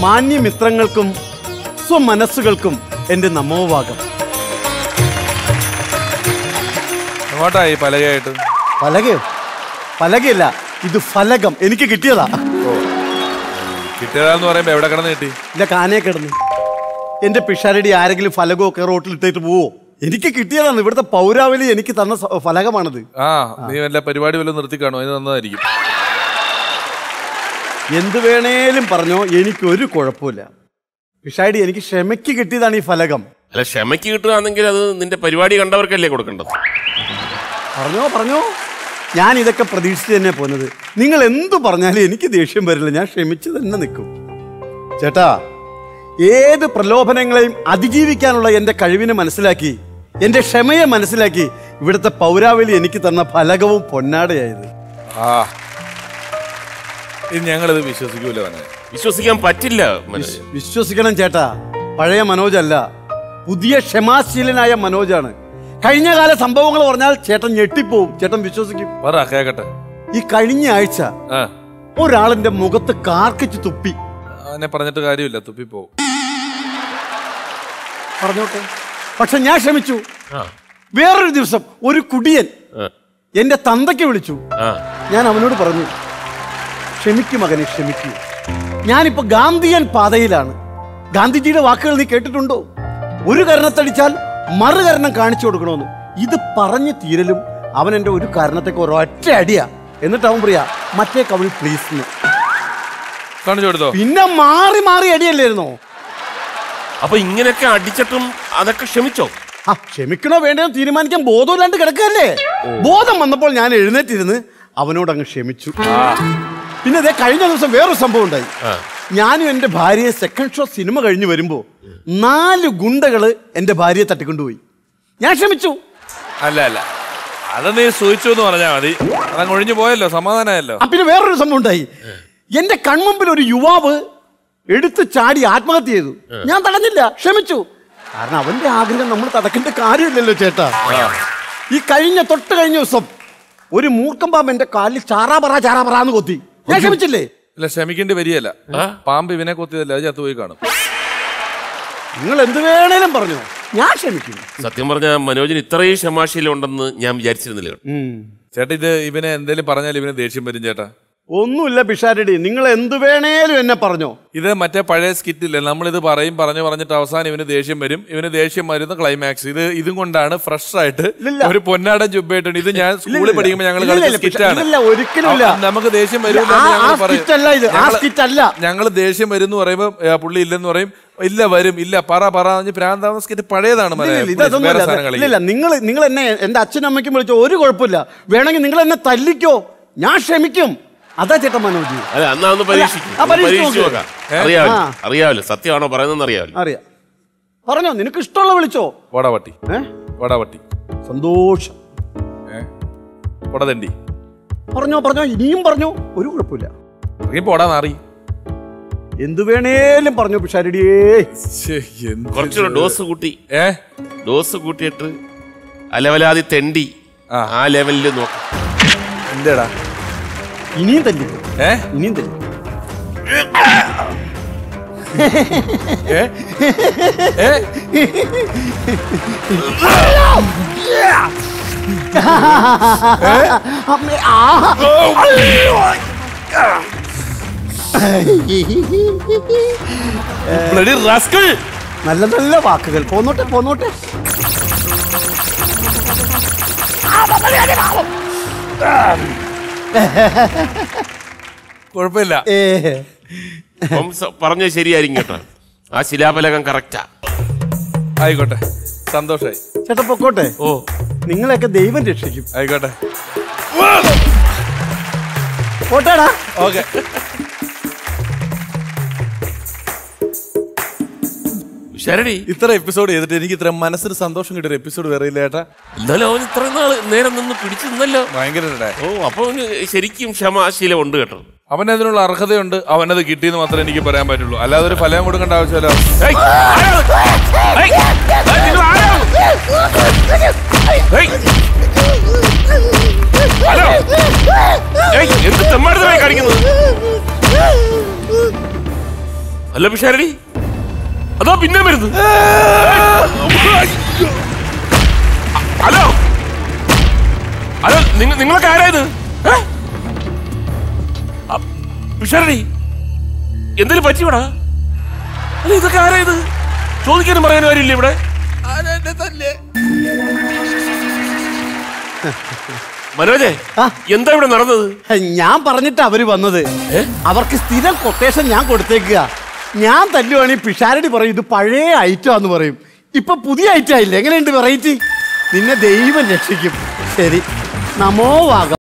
മാന്യമിത്രങ്ങൾക്കും സ്വമനസ്സുകൾക്കും എൻ്റെ നമോഭാഗം എങ്ങോട്ടായി പലകയായിട്ട് പലകയോ പലകയല്ല ഇത് ഫലകം എനിക്ക് കിട്ടിയതാ കിട്ടിയതാന്ന് പറയുമ്പോ എവിടെ കിടന്ന് കിട്ടി ഇല്ല കാനയെ കിടന്നു എന്റെ പിഷാരടി ആരെങ്കിലും ഫലകമൊക്കെ റോട്ടിൽ ഇട്ടിട്ട് പോവോ എനിക്ക് കിട്ടിയതാണ് ഇവിടുത്തെ പൗരാവലി എനിക്ക് തന്ന സ- ഫലകമാണത് ആ നീ വല്ല പരിപാടി വല്ലതും നിർത്തി കാണും അത് നന്നതായിരിക്കും എന്ത് വേണേലും പറഞ്ഞോ എനിക്കൊരു കുഴപ്പമില്ല പിഷാരടി എനിക്ക് ക്ഷമയ്ക്ക് കിട്ടിയതാണ് ഈ ഫലകം അല്ല ക്ഷമയ്ക്ക് കിട്ടുകയാണെങ്കിൽ അത് നിന്റെ പരിപാടി കണ്ടവർക്കല്ലേ കൊടുക്കേണ്ടത് പറഞ്ഞോ പറഞ്ഞോ ഞാൻ ഇതൊക്കെ പ്രതീക്ഷിച്ച് തന്നെ പോകുന്നത് നിങ്ങൾ എന്തു പറഞ്ഞാലും എനിക്ക് ദേഷ്യം വരില്ല ഞാൻ ക്ഷമിച്ച് തന്നെ നിൽക്കും ചേട്ടാ ഏത് പ്രലോഭനങ്ങളെയും അതിജീവിക്കാനുള്ള എൻ്റെ കഴിവിനെ മനസ്സിലാക്കി എൻ്റെ ക്ഷമയെ മനസ്സിലാക്കി ഇവിടുത്തെ പൗരാവലി എനിക്ക് തന്ന ഫലകവും പൊന്നാടയായത് ആ ഇത് ഞങ്ങളിത് വിശ്വസിക്കൂല തന്നെ വിശ്വസിക്കാൻ പറ്റില്ല മനോജ്. വിശ്വസിക്കണം ചേട്ടാ പഴയ മനോജല്ല പുതിയ ക്ഷമാശീലനായ മനോജാണ് കഴിഞ്ഞ കാല സംഭവങ്ങൾ പറഞ്ഞാൽ ചേട്ടൻ ഞെട്ടിപ്പോവും ചേട്ടൻ വിശ്വസിക്കും പറ കേക്കട്ടെ ഈ കഴിഞ്ഞ ആഴ്ച ആ ഒരാളിന്റെ മുഖത്ത് കാർക്കിച്ച് തുപ്പി അവനെ പറഞ്ഞിട്ട് കാര്യമില്ല തുപ്പിപ്പോവും പറഞ്ഞോട്ടെ പക്ഷെ ഞാൻ ക്ഷമിച്ചു ആ വേറൊരു ദിവസം ഒരു കുടിയൻ ആ, എന്റെ തന്തയ്ക്ക് വിളിച്ചു ആ ഞാൻ അവനോട് പറഞ്ഞു ക്ഷമിക്കൂ മകനെ ക്ഷമിക്കൂ ഞാനിപ്പോ ഗാന്ധിയൻ പാതയിലാണ് ഗാന്ധിജിയുടെ വാക്കുകൾ നീ കേട്ടിട്ടുണ്ടോ ഒരു കരണത്തടിച്ചാൽ മറുകരണം കാണിച്ചു കൊടുക്കണമെന്ന് ഇത് പറഞ്ഞു തീരലും അവൻ എന്റെ ഒരു കാരണത്തേക്ക് ഒരൊറ്റ അടിയാ എന്നിട്ട് അവൻ പറയാ മറ്റേ കവിൾ പ്ലീസ് എന്ന് കാണിച്ചു കൊടുത്തോ പിന്നെ മാറി മാറി അടിയല്ലായിരുന്നോ അപ്പൊ ഇങ്ങനെയൊക്കെ അടിച്ചിട്ടും അതൊക്കെ ക്ഷമിച്ചോ ആ ക്ഷമിക്കണോ വേണ്ടയോ എന്ന് തീരുമാനിക്കാൻ ബോധമില്ലാണ്ട് കിടക്കല്ലേ ബോധം വന്നപ്പോൾ ഞാൻ എഴുന്നേറ്റിരുന്ന് അവനോട് അങ്ങ് ക്ഷമിച്ചു പിന്നെ ഇതേ കഴിഞ്ഞ ദിവസം വേറൊരു സംഭവം ഉണ്ടായി ആ. ഞാനും എന്റെ ഭാര്യയെ സെക്കൻഡ് ഷോ സിനിമ കഴിഞ്ഞ് വരുമ്പോ നാല് ഗുണ്ടകള് എന്റെ ഭാര്യയെ തട്ടിക്കൊണ്ടുപോയി ഞാൻ ക്ഷമിച്ചു അല്ല അല്ല അത് നീ സൂചിച്ചു എന്ന് പറഞ്ഞാ മതി അതങ്ങ് ഒഴിഞ്ഞു പോയല്ലോ സമാധാനമായല്ലോ ആ, പിന്നെ വേറൊരു സംഭവം ഉണ്ടായി എന്റെ കൺമുമ്പിൽ ഒരു യുവാവ് എടുത്ത് ചാടി ആത്മഹത്യ ചെയ്തു ഞാൻ തടഞ്ഞില്ല ക്ഷമിച്ചു കാരണം അവന്റെ ആഗ്രഹം നമ്മൾ തടക്കേണ്ട കാര്യമില്ലല്ലോ ചേട്ടാ ഈ കഴിഞ്ഞ തൊട്ട് കഴിഞ്ഞ ദിവസം ഒരു മൂർക്കം പാമ്പ് എന്റെ കാലിൽ ചാറാപറ ചാറാപറാന്ന് കൊത്തി ഞാൻ ക്ഷമിച്ചില്ലേ ഇല്ല ക്ഷമിക്കേണ്ടി വരികയല്ല പാമ്പ് ഇവനെ കൊത്തിയതല്ല അത് ചത്തുപോയി കാണും നിങ്ങൾ എന്ത് വേണേലും പറഞ്ഞു ഞാൻ ക്ഷമിക്കുന്നു സത്യം പറഞ്ഞ മനോജിന് ഇത്രയും ക്ഷമാശീലം ഉണ്ടെന്ന് ഞാൻ വിചാരിച്ചിരുന്നില്ല ചേട്ടാ ഇത് ഇവനെ എന്തേലും പറഞ്ഞാൽ ഇവന് ദേഷ്യം വരും ചേട്ടാ ഒന്നുമില്ല പിഷാരടി നിങ്ങൾ എന്ത് വേണേലും എന്നെ പറഞ്ഞോ ഇത് മറ്റേ പഴയ സ്കിറ്റില്ലേ നമ്മളിത് പറയും പറഞ്ഞു പറഞ്ഞിട്ട് അവസാനം ഇവന് ദേഷ്യം വരും ഇവന് ദേഷ്യം വരുന്ന ക്ലൈമാക്സ് ഇത് ഇതും കൊണ്ടാണ് ഫ്രഷ് ആയിട്ട് ഇല്ലില്ല. ഒരു പൊന്നാടൻ ജുബായിട്ടുണ്ട് ഇത് ഞാൻ സ്കൂളിൽ ഇല്ലില്ല. പഠിക്കുമ്പോൾ ഞങ്ങൾ ഇല്ലില്ല, കളിച്ച ഇല്ലില്ല, സ്കിറ്റാണ് ഇല്ലില്ല, ഒരിക്കലും ഇല്ല. നമുക്ക് ദേഷ്യം വരും ആ- ആ skit അല്ല ഇത്, ആ skit അല്ല. ഞങ്ങൾ ദേഷ്യം വരും എന്ന് പറയുമ്പോൾ ഏ, പുള്ളി ഇല്ലെന്ന് പറയും ഇല്ല വരും ഇല്ല പറ പറ എന്ന് പ്രാന്താവുന്ന സ്കിറ്റ് പഴയതാണ് ഇല്ലില്ല, മലയാളം. ഇതൊന്നും വേറെ ഇല്ല. സാധനം കളിക്കും. ഇല്ലില്ല നിങ്ങൾ നിങ്ങൾ എന്നെ എന്റെ അച്ഛനും അമ്മയ്ക്കും വിളിച്ചോ ഒരു കുഴപ്പമില്ല വേണമെങ്കിൽ നിങ്ങൾ എന്നെ തല്ലിക്കോ ഞാൻ ക്ഷമിക്കും അതാ ചേട്ടൻ മനോജ് അതെ അന്നാ ഒന്ന് പരീക്ഷിക്കും ആ, പരീക്ഷിച്ച് പരീക്ഷിച്ച് നോക്ക്. നോക്കാം അറിയാമല്ലോ ആ. അറിയാമല്ലോ സത്യമാണോ പറയുന്നതെന്ന് അറിയാമല്ലോ അറിയാം പറഞ്ഞോ നിനക്ക് ഇഷ്ടമുള്ള വിളിച്ചോ പോടാ പട്ടി ഏ പോടാ പട്ടി സന്തോഷം ഏ പോടാ തണ്ടി പറഞ്ഞോ പറഞ്ഞോ ഇനിയും പറഞ്ഞോ ഒരു കുഴപ്പമില്ല ഇറങ്ങി പോടാ നാറി എന്തു വേണേലും പറഞ്ഞോ പിഷാരടിയേ ശ്ശേ, എന്ത് കുറച്ചുകൂടെ ഡോസ് കൂട്ടി ഏ ഡോസ് കൂട്ടിയിട്ട് അലവലാതി തെണ്ടി ആ. ആ ലെവലിൽ നോക്കാം എന്റെടാ ഇനിയും തല്ലി ഏ ഇനിയും തല്ലി ഏ ഏ അമ്മേ, ആ. bloody rascal. നല്ല നല്ല വാക്കുകൾ പോന്നോട്ടെ പോന്നോട്ടെ കുഴപ്പമില്ല ഏ അപ്പം സ- പറഞ്ഞത് ശരിയായിരിക്കും കേട്ടോ ആ ശിലാഫലകം കറക്റ്റാ ആയിക്കോട്ടെ സന്തോഷായി ചേട്ടാ പൊക്കോട്ടെ ഓ നിങ്ങളെയൊക്കെ ദൈവം രക്ഷിക്കും ആയിക്കോട്ടെ പോട്ടേടാ ഓക്കെ ശരടി ഇത്ര എപ്പിസോഡ് ചെയ്തിട്ട് എനിക്ക് ഇത്ര മനസ്സിന് സന്തോഷം കിട്ടിയ എപ്പിസോഡ് വേറെ ഇല്ല ഏട്ടാ എന്നാലും അവൻ ഇത്ര നാൾ നേരം നിന്ന് പിടിച്ചു നിന്നല്ലോ ഭയങ്കര ഓ അപ്പൊ അവന് ശരിക്കും ക്ഷമാശീലം ഉണ്ട് കേട്ടോ അവനതിനുള്ള അർഹതയുണ്ട് അവനത് കിട്ടിയെന്ന് മാത്രമേ എനിക്ക് പറയാൻ പറ്റുള്ളൂ അല്ലാതെ ഒരു ഫലം കൊടുക്കേണ്ട ആവശ്യമല്ല ഏയ്, ആരാണ്? ഏയ്, ഏയ്, നിങ്ങൾ ആരാണ്? ഏയ്. ഹലോ ഏയ്, എന്ത് തെമ്മാടിത്തരമായി കാണിക്കുന്നത് അല്ല പിഷാരടി അതാ പിന്നെ വരുന്നത് ഹലോ ഹലോ നിങ്ങ നിങ്ങളൊക്കെ ആരായത് ഏ? അ, പിഷാരടി എന്തെങ്കിലും പറ്റിയോടാ അല്ല ഇതൊക്കെ ആരായത് ചോദിക്കാനും പറയാനും ആരില്ല ഇവിടെ മനോജേ ആ. എന്താ ഇവിടെ നടന്നത് ഞാൻ പറഞ്ഞിട്ട് അവര് വന്നത് അവർക്ക് സ്ഥിരം കൊട്ടേഷൻ ഞാൻ കൊടുത്തേക്കുക ഞാൻ തല്ലുവാണെങ്കിൽ പിഷാരടി പറയും ഇത് പഴയ ഐറ്റം എന്ന് പറയും ഇപ്പൊ പുതിയ ഐറ്റം ആയില്ലേ എങ്ങനെയുണ്ട് വെറൈറ്റി നിന്നെ ദൈവം രക്ഷിക്കും ശരി നമോ വാഗം